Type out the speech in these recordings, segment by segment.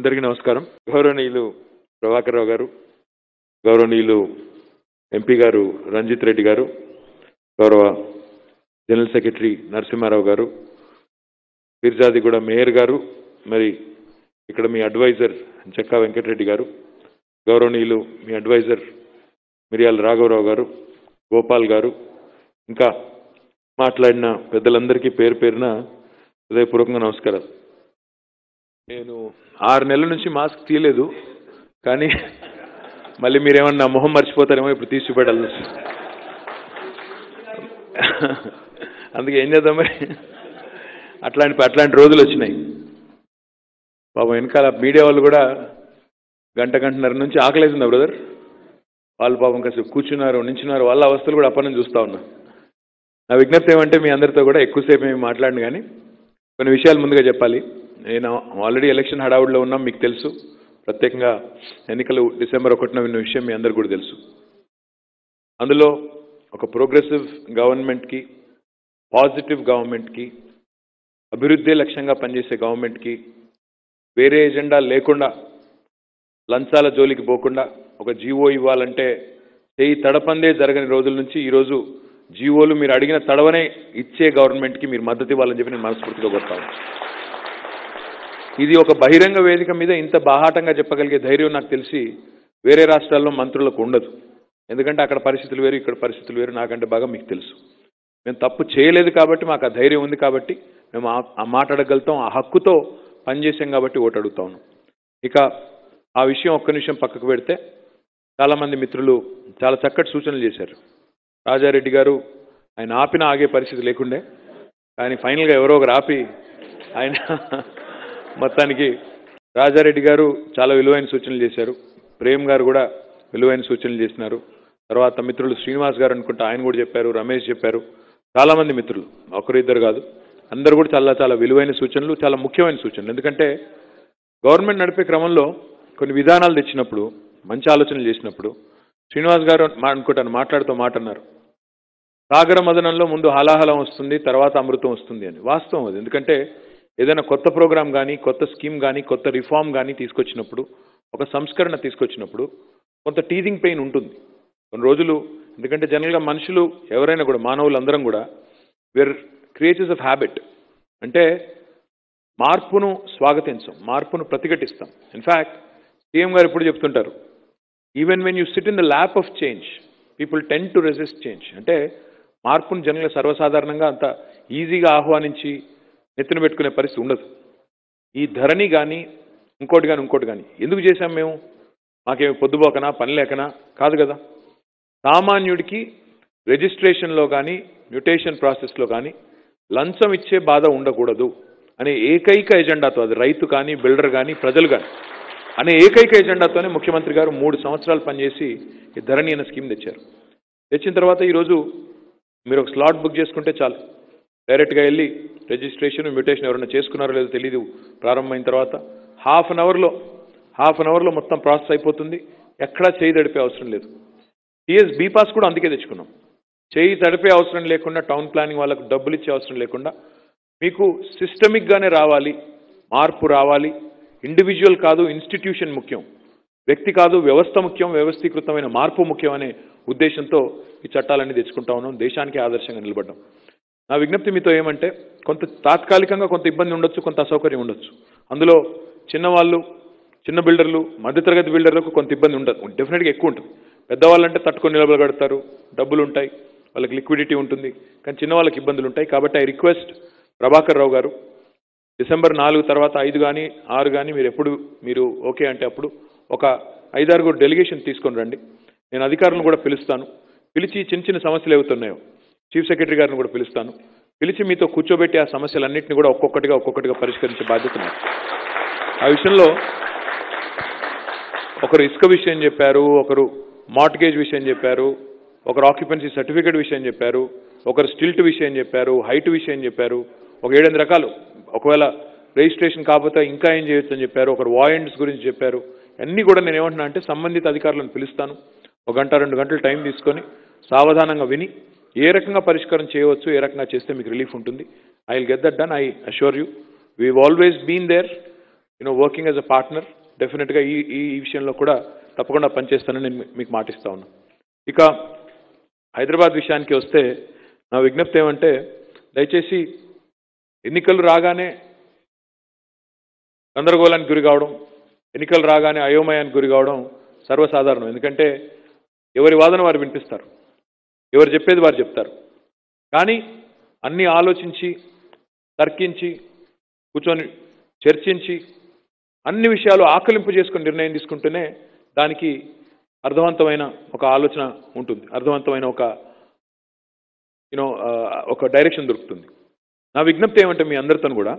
అందరికీ నమస్కారం గౌరవనీయులు ప్రభాకర్ రావు గారు గౌరవనీయులు ఎంపీ గారు రంజిత్ రెడ్డి గారు గౌరవ జనరల్ సెక్రటరీ నరసింహారావు గారు పీర్జాదిగూడ మేయర్ గారు మరి ఇక్కడ మీ అడ్వైజర్ చెక్కా వెంకటరెడ్డి గారు గౌరవనీయులు మీ అడ్వైజర్ మిరియాల రాఘవరావు గారు గోపాల్ గారు ఇంకా మాట్లాడిన పెద్దలందరికీ పేరు పేరున హృదయపూర్వకంగా నమస్కారం నేను ఆరు నెలల నుంచి మాస్క్ తీయలేదు కానీ మళ్ళీ మీరేమన్నా మొహం మర్చిపోతారేమో ఇప్పుడు తీసి చూపెట్టాలి అందుకే ఏం చేద్దాం మరి అట్లాంటి అట్లాంటి రోజులు వచ్చినాయి పాపం వెనకాల మీడియా వాళ్ళు కూడా గంట గంటన్నర నుంచి ఆకలేసిందా బ్రదర్ వాళ్ళు పాపం కాసేపు కూర్చున్నారు నించున్నారు వాళ్ళ అవస్థలు కూడా అప్పటి నుంచి చూస్తా ఉన్నా నా విజ్ఞప్తి ఏమంటే మీ అందరితో కూడా ఎక్కువసేపు ఏమి మాట్లాడిన కానీ కొన్ని విషయాలు ముందుగా చెప్పాలి నేను ఆల్రెడీ ఎలక్షన్ హడావుడిలో ఉన్నాం మీకు తెలుసు ప్రత్యేకంగా ఎన్నికలు డిసెంబర్ ఒకటిన విన్న విషయం మీ అందరికీ కూడా తెలుసు అందులో ఒక ప్రోగ్రెసివ్ గవర్నమెంట్కి పాజిటివ్ గవర్నమెంట్కి అభివృద్ధి లక్ష్యంగా పనిచేసే గవర్నమెంట్కి వేరే ఎజెండా లేకుండా లంచాల జోలికి పోకుండా ఒక జీవో ఇవ్వాలంటే చేయి తడపందే జరగని రోజుల నుంచి ఈరోజు జీవోలు మీరు అడిగిన తడవనే ఇచ్చే గవర్నమెంట్కి మీరు మద్దతు ఇవ్వాలని చెప్పి నేను మనస్ఫూర్తిగా కోరుతాను ఇది ఒక బహిరంగ వేదిక మీద ఇంత బాహాటంగా చెప్పగలిగే ధైర్యం నాకు తెలిసి వేరే రాష్ట్రాల్లో మంత్రులకు ఉండదు ఎందుకంటే అక్కడ పరిస్థితులు వేరు ఇక్కడ పరిస్థితులు వేరు నాకంటే బాగా మీకు తెలుసు మేము తప్పు చేయలేదు కాబట్టి మాకు ఆ ధైర్యం ఉంది కాబట్టి మేము ఆ- ఆ మాట అడగలుగుతాం ఆ హక్కుతో పనిచేసాం కాబట్టి ఓటు అడుగుతా ఉన్నాం ఇక ఆ విషయం ఒక్క నిమిషం పక్కకు పెడితే చాలామంది మిత్రులు చాలా చక్కటి సూచనలు చేశారు రాజారెడ్డి గారు ఆయన ఆపిన ఆగే పరిస్థితి లేకుండే కానీ ఫైనల్గా ఎవరో ఒకరు ఆపి ఆయన మొత్తానికి రాజారెడ్డి గారు చాలా విలువైన సూచనలు చేశారు ప్రేమ్ గారు కూడా విలువైన సూచనలు చేసినారు తర్వాత మిత్రులు శ్రీనివాస్ గారు అనుకుంటా ఆయన కూడా చెప్పారు రమేష్ చెప్పారు చాలామంది మిత్రులు ఒకరు ఇద్దరు కాదు అందరూ కూడా చాలా చాలా విలువైన సూచనలు చాలా ముఖ్యమైన సూచనలు ఎందుకంటే గవర్నమెంట్ నడిపే క్రమంలో కొన్ని విధానాలు తెచ్చినప్పుడు మంచి ఆలోచనలు చేసినప్పుడు శ్రీనివాస్ గారు మా- అనుకుంటాను మాట్లాడుతూ మాట అన్నారు సాగర మదనంలో ముందు హలాహలం వస్తుంది తర్వాత అమృతం వస్తుంది అని వాస్తవం అది ఎందుకంటే ఏదైనా కొత్త ప్రోగ్రామ్ కానీ కొత్త స్కీమ్ కానీ కొత్త రిఫార్మ్ కానీ తీసుకొచ్చినప్పుడు ఒక సంస్కరణ తీసుకొచ్చినప్పుడు కొంత టీజింగ్ పెయిన్ ఉంటుంది కొన్ని రోజులు ఎందుకంటే జనరల్గా మనుషులు ఎవరైనా కూడా మానవులు అందరం కూడా వేర్ క్రియేచర్స్ ఆఫ్ హ్యాబిట్ అంటే మార్పును స్వాగతించం మార్పును ప్రతిఘటిస్తాం ఇన్ఫ్యాక్ట్ సీఎం గారు ఎప్పుడు చెప్తుంటారు even when you sit in the lap of change people tend to resist change అంటే మార్పును జనరల్గా సర్వసాధారణంగా అంత ఈజీగా ఆహ్వానించి నెత్తిన పెట్టుకునే పరిస్థితి ఉండదు ఈ ధరణి కానీ ఇంకోటి కానీ ఇంకోటి కానీ ఎందుకు చేశాం మేము మాకేమి పొద్దుపోకనా పని లేకనా కాదు కదా సామాన్యుడికి రిజిస్ట్రేషన్లో కానీ మ్యూటేషన్ ప్రాసెస్లో కానీ లంచం ఇచ్చే బాధ ఉండకూడదు అనే ఏకైక ఎజెండాతో అది రైతు కానీ బిల్డర్ కానీ ప్రజలు కానీ అనే ఏకైక ఎజెండాతోనే ముఖ్యమంత్రి గారు మూడు సంవత్సరాలు పనిచేసి ఈ ధరణి అనే స్కీమ్ తెచ్చారు తెచ్చిన తర్వాత ఈరోజు మీరు ఒక స్లాట్ బుక్ చేసుకుంటే చాలు డైరెక్ట్గా వెళ్ళి రిజిస్ట్రేషన్ మ్యూటేషన్ ఎవరైనా చేసుకున్నారో లేదో తెలియదు ప్రారంభమైన తర్వాత హాఫ్ అన్ అవర్లో హాఫ్ అన్ అవర్లో మొత్తం ప్రాసెస్ అయిపోతుంది ఎక్కడా చేయి తడిపే అవసరం లేదు టీఎస్ బీపాస్ కూడా అందుకే తెచ్చుకున్నాం చేయి తడిపే అవసరం లేకుండా టౌన్ ప్లానింగ్ వాళ్ళకు డబ్బులు ఇచ్చే అవసరం లేకుండా మీకు సిస్టమిక్గానే రావాలి మార్పు రావాలి ఇండివిజువల్ కాదు ఇన్స్టిట్యూషన్ ముఖ్యం వ్యక్తి కాదు వ్యవస్థ ముఖ్యం వ్యవస్థీకృతమైన మార్పు ముఖ్యం అనే ఉద్దేశంతో ఈ చట్టాలన్నీ తెచ్చుకుంటా ఉన్నాం దేశానికి ఆదర్శంగా నిలబడ్డాం నా విజ్ఞప్తి మీతో ఏమంటే కొంత తాత్కాలికంగా కొంత ఇబ్బంది ఉండొచ్చు కొంత అసౌకర్యం ఉండొచ్చు అందులో చిన్నవాళ్ళు చిన్న బిల్డర్లు మధ్యతరగతి బిల్డర్లకు కొంత ఇబ్బంది ఉండదు డెఫినెట్గా ఎక్కువ ఉంటుంది పెద్దవాళ్ళంటే తట్టుకొని నిలబడగడతారు డబ్బులు ఉంటాయి వాళ్ళకి లిక్విడిటీ ఉంటుంది కానీ చిన్న వాళ్ళకి ఇబ్బందులు ఉంటాయి కాబట్టి ఐ రిక్వెస్ట్ ప్రభాకర్ రావు గారు డిసెంబర్ నాలుగు తర్వాత ఐదు కానీ ఆరు కానీ మీరు ఎప్పుడు మీరు ఓకే అంటే అప్పుడు ఒక ఐదారుగురు డెలిగేషన్ తీసుకొని రండి నేను అధికారులను కూడా పిలుస్తాను పిలిచి చిన్న చిన్న సమస్యలు ఏవైతున్నాయో చీఫ్ సెక్రటరీ గారిని కూడా పిలుస్తాను పిలిచి మీతో కూర్చోబెట్టి ఆ సమస్యలన్నింటినీ కూడా ఒక్కొక్కటిగా ఒక్కొక్కటిగా పరిష్కరించే బాధ్యత నాది. ఆ విషయంలో ఒకరు ఇసుక విషయం చెప్పారు ఒకరు మార్ట్గేజ్ విషయం చెప్పారు ఒకరు ఆక్యుపెన్సీ సర్టిఫికేట్ విషయం చెప్పారు ఒకరు స్టిల్ట్ విషయం చెప్పారు హైట్ విషయం చెప్పారు ఒక ఏడెనిమిది రకాలు ఒకవేళ రిజిస్ట్రేషన్ కాకపోతే ఇంకా ఏం చేయొచ్చు అని చెప్పారు ఒకరు వాయింట్స్ గురించి చెప్పారు అన్నీ కూడా నేను ఏమంటున్నా అంటే సంబంధిత అధికారులను పిలుస్తాను ఒక గంట రెండు గంటలు టైం తీసుకొని సావధానంగా విని ఏ రకంగా పరిష్కారం చేయవచ్చు ఏ రకంగా చేస్తే మీకు రిలీఫ్ ఉంటుంది I will get that done I assure you we always been there you know working as a partner డెఫినెట్గా ఈ ఈ ఈ విషయంలో కూడా తప్పకుండా పనిచేస్తానని నేను మీ- మీకు మాటిస్తా ఉన్నా ఇక హైదరాబాద్ విషయానికి వస్తే నా విజ్ఞప్తి ఏమంటే దయచేసి ఎన్నికలు రాగానే గందరగోళానికి గురి కావడం ఎన్నికలు రాగానే అయోమయానికి గురి కావడం సర్వసాధారణం ఎందుకంటే ఎవరి వాదన వారు వినిపిస్తారు ఎవరు చెప్పేది వారు చెప్తారు కానీ అన్నీ ఆలోచించి తర్కించి కూర్చొని చర్చించి అన్ని విషయాలు ఆకలింపు చేసుకుని నిర్ణయం తీసుకుంటేనే దానికి అర్థవంతమైన ఒక ఆలోచన ఉంటుంది అర్థవంతమైన ఒక యూనో ఒక డైరెక్షన్ దొరుకుతుంది నా విజ్ఞప్తి ఏమంటే మీ అందరితో కూడా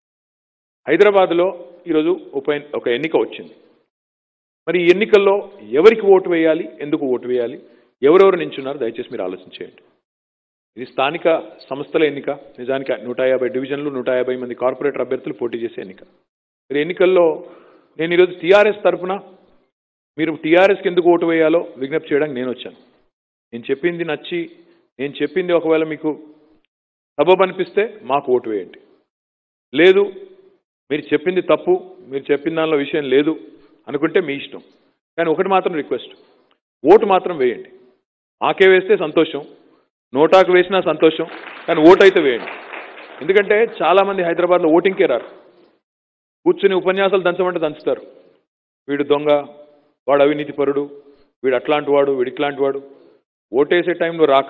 హైదరాబాద్లో ఈరోజు ఉప ఎన్- ఒక ఎన్నిక వచ్చింది మరి ఈ ఎన్నికల్లో ఎవరికి ఓటు వేయాలి ఎందుకు ఓటు వేయాలి ఎవరెవరు నించున్నారు దయచేసి మీరు ఆలోచించేయండి ఇది స్థానిక సంస్థల ఎన్నిక నిజానికి నూట యాభై డివిజన్లు నూట యాభై మంది కార్పొరేటర్ అభ్యర్థులు పోటీ చేసే ఎన్నిక మరి ఎన్నికల్లో నేను ఈరోజు టీఆర్ఎస్ తరఫున మీరు టీఆర్ఎస్కి ఎందుకు ఓటు వేయాలో విజ్ఞప్తి చేయడానికి నేను వచ్చాను నేను చెప్పింది నచ్చి నేను చెప్పింది ఒకవేళ మీకు సబబ్ అనిపిస్తే మాకు ఓటు వేయండి లేదు మీరు చెప్పింది తప్పు మీరు చెప్పిన దానిలో విషయం లేదు అనుకుంటే మీ ఇష్టం కానీ ఒకటి మాత్రం రిక్వెస్ట్ ఓటు మాత్రం వేయండి ఆకే వేస్తే సంతోషం నోటాకు వేసినా సంతోషం కానీ ఓటు అయితే వేయండి ఎందుకంటే చాలామంది హైదరాబాద్లో ఓటింగ్కే రారు కూర్చుని ఉపన్యాసాలు దంచమంటే దంచుతారు వీడు దొంగ వాడు అవినీతి పరుడు వీడు అట్లాంటి వాడు వీడు ఇట్లాంటి వాడు ఓటేసే టైంలో రాక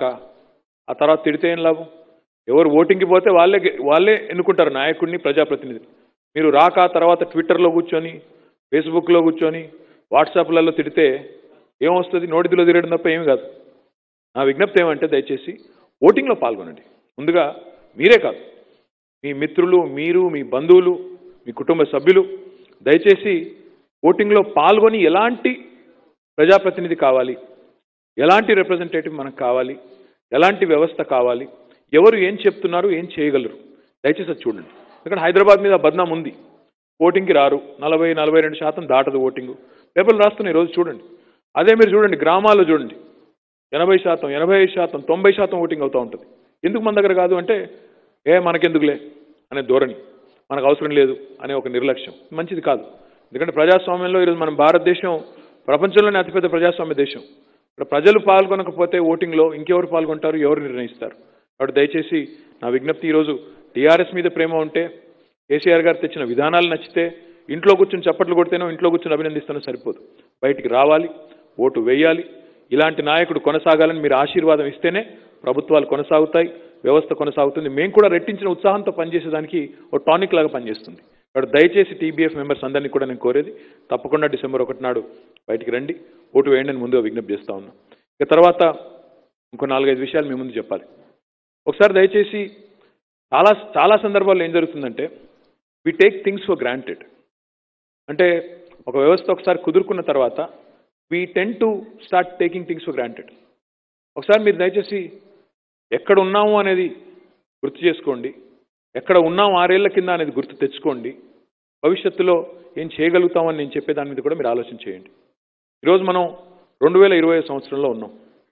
ఆ తర్వాత తిడితే ఏం లాభం ఎవరు ఓటింగ్కి పోతే వాళ్ళే గె- వాళ్ళే ఎన్నుకుంటారు నాయకుడిని ప్రజాప్రతినిధి మీరు రాక ఆ తర్వాత ట్విట్టర్లో కూర్చొని ఫేస్బుక్లో కూర్చొని వాట్సాప్లలో తిడితే ఏమొస్తుంది నోటిదిలో తిరగడం తప్ప ఏమి కాదు నా విజ్ఞప్తి ఏమంటే దయచేసి ఓటింగ్లో పాల్గొనండి ముందుగా మీరే కాదు మీ మిత్రులు మీరు మీ బంధువులు మీ కుటుంబ సభ్యులు దయచేసి ఓటింగ్లో పాల్గొని ఎలాంటి ప్రజాప్రతినిధి కావాలి ఎలాంటి రిప్రజెంటేటివ్ మనకు కావాలి ఎలాంటి వ్యవస్థ కావాలి ఎవరు ఏం చెప్తున్నారు ఏం చేయగలరు దయచేసి అది చూడండి ఎందుకంటే హైదరాబాద్ మీద బద్నాం ఉంది ఓటింగ్కి రారు నలభై నలభై రెండు శాతం దాటదు ఓటింగ్ పేపర్లు రాస్తున్నాయి రోజు చూడండి అదే మీరు చూడండి గ్రామాల్లో చూడండి ఎనభై శాతం ఎనభై ఐదు శాతం తొంభై శాతం ఓటింగ్ అవుతూ ఉంటుంది ఎందుకు మన దగ్గర కాదు అంటే ఏ మనకెందుకులే అనే ధోరణి మనకు అవసరం లేదు అనే ఒక నిర్లక్ష్యం మంచిది కాదు ఎందుకంటే ప్రజాస్వామ్యంలో ఈరోజు మన భారతదేశం ప్రపంచంలోనే అతిపెద్ద ప్రజాస్వామ్య దేశం ఇక్కడ ప్రజలు పాల్గొనకపోతే ఓటింగ్లో ఇంకెవరు పాల్గొంటారు ఎవరు నిర్ణయిస్తారు కాబట్టి దయచేసి నా విజ్ఞప్తి ఈరోజు టీఆర్ఎస్ మీద ప్రేమ ఉంటే కేసీఆర్ గారు తెచ్చిన విధానాలు నచ్చితే ఇంట్లో కూర్చొని చప్పట్లు కొడితేనో ఇంట్లో కూర్చొని అభినందిస్తానో సరిపోదు బయటికి రావాలి ఓటు వేయాలి ఇలాంటి నాయకుడు కొనసాగాలని మీరు ఆశీర్వాదం ఇస్తేనే ప్రభుత్వాలు కొనసాగుతాయి వ్యవస్థ కొనసాగుతుంది మేము కూడా రెట్టించిన ఉత్సాహంతో పనిచేసేదానికి ఒక టానిక్ లాగా పనిచేస్తుంది కాబట్టి దయచేసి టీబీఎఫ్ మెంబర్స్ అందరినీ కూడా నేను కోరేది తప్పకుండా డిసెంబర్ ఒకటి నాడు బయటికి రండి ఓటు వేయండి అని ముందుగా విజ్ఞప్తి చేస్తా ఉన్నా ఇక తర్వాత ఇంకో నాలుగైదు విషయాలు మీ ముందు చెప్పాలి ఒకసారి దయచేసి చాలా చాలా సందర్భాల్లో ఏం జరుగుతుందంటే we take things for granted అంటే ఒక వ్యవస్థ ఒకసారి కుదురుకున్న తర్వాత we tend to start taking things for granted ఒకసారి మీరు దయచేసి ఎక్కడ ఉన్నాము అనేది గుర్తు చేసుకోండి ఎక్కడ ఉన్నాం ఆరేళ్ల కింద అనేది గుర్తు తెచ్చుకోండి భవిష్యత్తులో ఏం చేయగలుగుతామని నేను చెప్పే దాని మీద కూడా మీరు ఆలోచన చేయండి ఈరోజు మనం రెండు వేల ఇరవై సంవత్సరంలో ఉన్నాం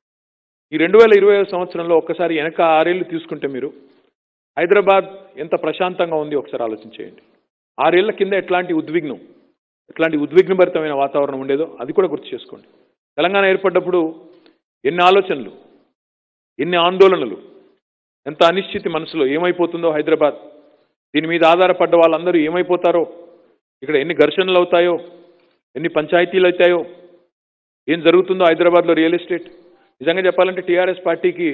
ఈ రెండు వేల ఇరవై సంవత్సరంలో ఒక్కసారి వెనక ఆరేళ్లు తీసుకుంటే మీరు హైదరాబాద్ ఎంత ప్రశాంతంగా ఉంది ఒకసారి ఆలోచన చేయండి ఆరేళ్ల కింద ఎట్లాంటి ఉద్విగ్నం ఎట్లాంటి ఉద్విగ్నభరితమైన వాతావరణం ఉండేదో అది కూడా గుర్తు చేసుకోండి తెలంగాణ ఏర్పడ్డప్పుడు ఎన్ని ఆలోచనలు ఎన్ని ఆందోళనలు ఎంత అనిశ్చితి మనసులో ఏమైపోతుందో హైదరాబాద్ దీని మీద ఆధారపడ్డ వాళ్ళందరూ ఏమైపోతారో ఇక్కడ ఎన్ని ఘర్షణలు అవుతాయో ఎన్ని పంచాయతీలు అవుతాయో ఏం జరుగుతుందో హైదరాబాద్లో రియల్ ఎస్టేట్ నిజంగా చెప్పాలంటే టీఆర్ఎస్ పార్టీకి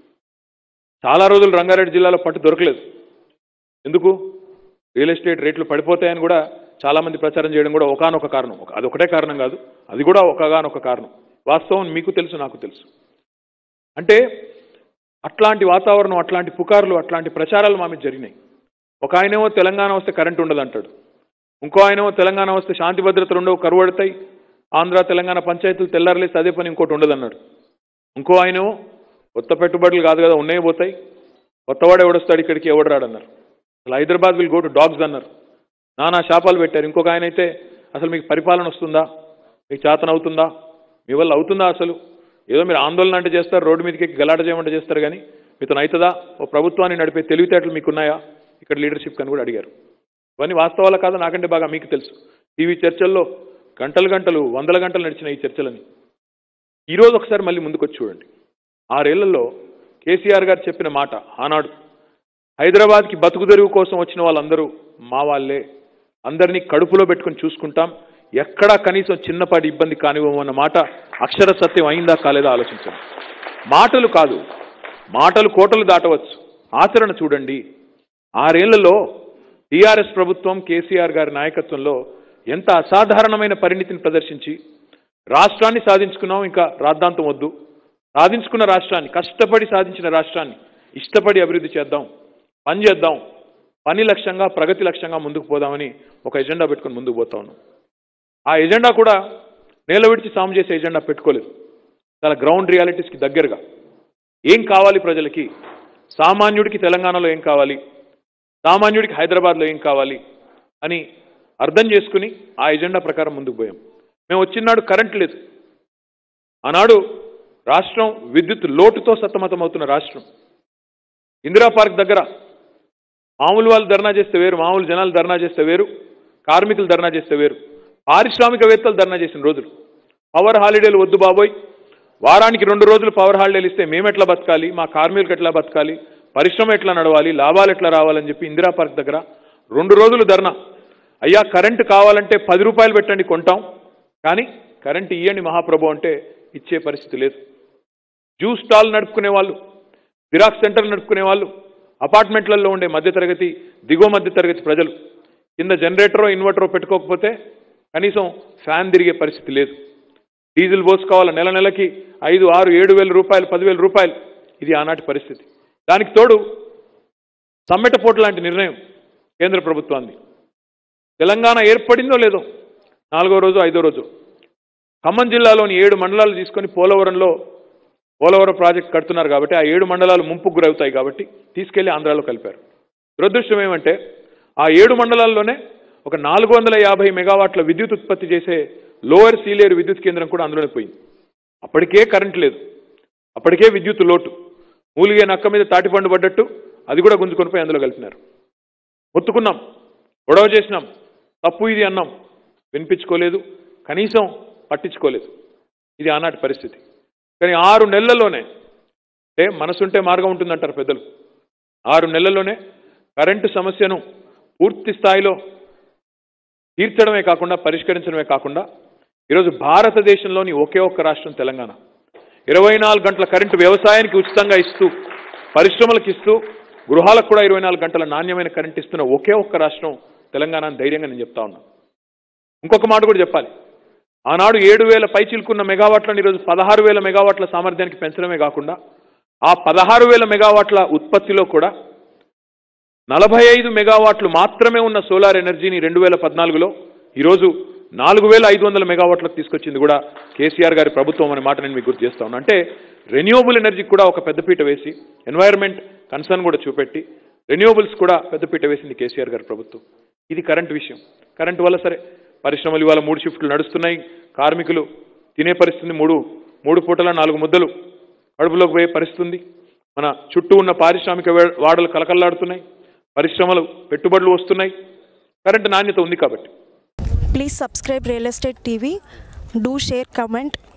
చాలా రోజులు రంగారెడ్డి జిల్లాలో పట్టు దొరకలేదు ఎందుకు రియల్ ఎస్టేట్ రేట్లు పడిపోతాయని కూడా చాలామంది ప్రచారం చేయడం కూడా ఒకానొక కారణం ఒక- అది ఒకటే కారణం కాదు అది కూడా ఒకగానొక కారణం వాస్తవం మీకు తెలుసు నాకు తెలుసు అంటే అట్లాంటి వాతావరణం అట్లాంటి పుకార్లు అట్లాంటి ప్రచారాలు మా మీద జరిగినాయి ఒక ఆయనేమో తెలంగాణ వస్తే కరెంట్ ఉండదు అంటాడు ఇంకో ఆయనేమో తెలంగాణ వస్తే శాంతి భద్రతలు ఉండవు కరువు పడతాయి ఆంధ్ర తెలంగాణ పంచాయతీలు తెల్లారలేస్తే అదే పని ఇంకోటి ఉండదు అన్నాడు ఇంకో ఆయనేమో కొత్త పెట్టుబడులు కాదు కదా ఉన్నాయి పోతాయి కొత్తవాడు ఎవడొస్తాడు ఇక్కడికి ఎవడు రాడన్నారు అసలు Hyderabad will go to dogs అన్నారు నానా శాపాలు పెట్టారు ఇంకొక ఆయన అయితే అసలు మీకు పరిపాలన వస్తుందా మీకు చేతన అవుతుందా మీ వల్ల అవుతుందా అసలు ఏదో మీరు ఆందోళన అంటే చేస్తారు రోడ్డు మీదకి ఎక్కి గలాట చేయమంటే చేస్తారు కానీ మీతో అవుతుందా ఓ ప్రభుత్వాన్ని నడిపే తెలివితేటలు మీకున్నాయా ఇక్కడ లీడర్షిప్ అని కూడా అడిగారు ఇవన్నీ వాస్తవాలు కాదు నాకంటే బాగా మీకు తెలుసు టీవీ చర్చల్లో గంటలు గంటలు వందల గంటలు నడిచిన ఈ చర్చలని ఈరోజు ఒకసారి మళ్ళీ ముందుకొచ్చి చూడండి ఆరేళ్లలో కేసీఆర్ గారు చెప్పిన మాట ఆనాడు హైదరాబాద్కి బతుకు తెరువు కోసం వచ్చిన వాళ్ళందరూ మా వాళ్ళే అందరినీ కడుపులో పెట్టుకుని చూసుకుంటాం ఎక్కడా కనీసం చిన్నపాటి ఇబ్బంది కానివ్వమన్న మాట అక్షర సత్యం అయిందా కాలేదా ఆలోచించండి మాటలు కాదు మాటలు కోటలు దాటవచ్చు ఆచరణ చూడండి ఆరేళ్లలో టీఆర్ఎస్ ప్రభుత్వం కేసీఆర్ గారి నాయకత్వంలో ఎంత అసాధారణమైన పరిణితిని ప్రదర్శించి రాష్ట్రాన్ని సాధించుకున్నాం ఇంకా రాద్ధాంతం వద్దు సాధించుకున్న రాష్ట్రాన్ని కష్టపడి సాధించిన రాష్ట్రాన్ని ఇష్టపడి అభివృద్ధి చేద్దాం పని చేద్దాం పని లక్ష్యంగా ప్రగతి లక్ష్యంగా ముందుకు పోదామని ఒక ఎజెండా పెట్టుకొని ముందుకు పోతా ఉన్నాం ఆ ఎజెండా కూడా నేల విడిచి సాము చేసే ఎజెండా పెట్టుకోలేదు చాలా గ్రౌండ్ రియాలిటీస్కి దగ్గరగా ఏం కావాలి ప్రజలకి సామాన్యుడికి తెలంగాణలో ఏం కావాలి సామాన్యుడికి హైదరాబాద్లో ఏం కావాలి అని అర్థం చేసుకుని ఆ ఎజెండా ప్రకారం ముందుకు పోయాం మేము వచ్చినాడు కరెంట్ లేదు ఆనాడు రాష్ట్రం విద్యుత్ లోటుతో సతమతమవుతున్న రాష్ట్రం ఇందిరా పార్క్ దగ్గర మామూలు వాళ్ళు ధర్నా చేస్తే వేరు మామూలు జనాలు ధర్నా చేస్తే వేరు కార్మికులు ధర్నా చేస్తే వేరు పారిశ్రామికవేత్తలు ధర్నా చేసిన రోజులు పవర్ హాలిడేలు వద్దు బాబోయ్ వారానికి రెండు రోజులు పవర్ హాలిడేలు ఇస్తే మేము ఎట్లా బతకాలి మా కార్మికులకు ఎట్లా బతకాలి పరిశ్రమ ఎట్లా నడవాలి లాభాలు ఎట్లా రావాలని చెప్పి ఇందిరా పార్క్ దగ్గర రెండు రోజులు ధర్నా అయ్యా కరెంటు కావాలంటే పది రూపాయలు పెట్టండి కొంటాం కానీ కరెంటు ఇయ్యండి మహాప్రభు అంటే ఇచ్చే పరిస్థితి లేదు జ్యూస్ స్టాల్ నడుపుకునే వాళ్ళు జిరాక్స్ సెంటర్ నడుపుకునే వాళ్ళు అపార్ట్మెంట్లలో ఉండే మధ్యతరగతి దిగువ మధ్యతరగతి ప్రజలు కింద జనరేటరో ఇన్వర్టరో పెట్టుకోకపోతే కనీసం ఫ్యాన్ తిరిగే పరిస్థితి లేదు డీజిల్ పోసుకోవాలి నెల నెలకి ఐదు ఆరు ఏడు వేల రూపాయలు పదివేల రూపాయలు ఇది ఆనాటి పరిస్థితి దానికి తోడు సమ్మెటపోటు లాంటి నిర్ణయం కేంద్ర ప్రభుత్వాన్ని తెలంగాణ ఏర్పడిందో లేదో నాలుగో రోజు ఐదో రోజు ఖమ్మం జిల్లాలోని ఏడు మండలాలు తీసుకొని పోలవరంలో పోలవరం ప్రాజెక్ట్ కడుతున్నారు కాబట్టి ఆ ఏడు మండలాలు ముంపుకు గురవుతాయి కాబట్టి తీసుకెళ్లి ఆంధ్రాలో కలిపారు దురదృష్టం ఏమంటే ఆ ఏడు మండలాల్లోనే ఒక నాలుగు వందల యాభై మెగావాట్ల విద్యుత్ ఉత్పత్తి చేసే లోయర్ సీలేరు విద్యుత్ కేంద్రం కూడా అందులోనే పోయింది అప్పటికే కరెంట్ లేదు అప్పటికే విద్యుత్ లోటు మూలిగే నక్క మీద తాటిపండు పడ్డట్టు అది కూడా గుంజుకొని పోయి అందులో కలిపినారు ఒత్తుకున్నాం గొడవ చేసినాం తప్పు ఇది అన్నాం వినిపించుకోలేదు కనీసం పట్టించుకోలేదు ఇది ఆనాటి పరిస్థితి కానీ ఆరు నెలల్లోనే అంటే మనసుంటే మార్గం ఉంటుందంటారు పెద్దలు ఆరు నెలల్లోనే కరెంటు సమస్యను పూర్తి స్థాయిలో తీర్చడమే కాకుండా పరిష్కరించడమే కాకుండా ఈరోజు భారతదేశంలోని ఒకే ఒక్క రాష్ట్రం తెలంగాణ ఇరవై నాలుగు గంటల కరెంటు వ్యవసాయానికి ఉచితంగా ఇస్తూ పరిశ్రమలకు ఇస్తూ గృహాలకు కూడా ఇరవై నాలుగు గంటల నాణ్యమైన కరెంట్ ఇస్తున్న ఒకే ఒక్క రాష్ట్రం తెలంగాణ అని ధైర్యంగా నేను చెప్తా ఉన్నా ఇంకొక మాట కూడా చెప్పాలి ఆనాడు ఏడు వేల పై చిలుకున్న మెగావాట్లను ఈరోజు పదహారు వేల మెగావాట్ల సామర్థ్యానికి పెంచడమే కాకుండా ఆ పదహారు వేల మెగావాట్ల ఉత్పత్తిలో కూడా నలభై ఐదు మెగావాట్లు మాత్రమే ఉన్న సోలార్ ఎనర్జీని రెండు వేల పద్నాలుగులో ఈరోజు నాలుగు వేల ఐదు వందల మెగావాట్లకు తీసుకొచ్చింది కూడా కేసీఆర్ గారి ప్రభుత్వం అనే మాట నేను మీకు గుర్తు చేస్తా ఉన్నా అంటే రెన్యూవబుల్ ఎనర్జీకి కూడా ఒక పెద్దపీట వేసి ఎన్వైరన్మెంట్ కన్సర్న్ కూడా చూపెట్టి రెన్యూవబుల్స్ కూడా పెద్దపీట వేసింది కేసీఆర్ గారి ప్రభుత్వం ఇది కరెంట్ విషయం కరెంట్ వల్ల సరే పరిశ్రమలు ఇవాళ మూడు షిఫ్ట్లు నడుస్తున్నాయి కార్మికులు తినే పరిస్థితి మూడు మూడు పూటల నాలుగు ముద్దలు కడుపులోకి పోయే పరిస్థితి ఉంది మన చుట్టూ ఉన్న పారిశ్రామిక వే- వాడలు కలకల్లాడుతున్నాయి పరిశ్రమలు పెట్టుబడులు వస్తున్నాయి కరెంటు నాణ్యత ఉంది కాబట్టి Please subscribe Real Estate TV. Do share, comment,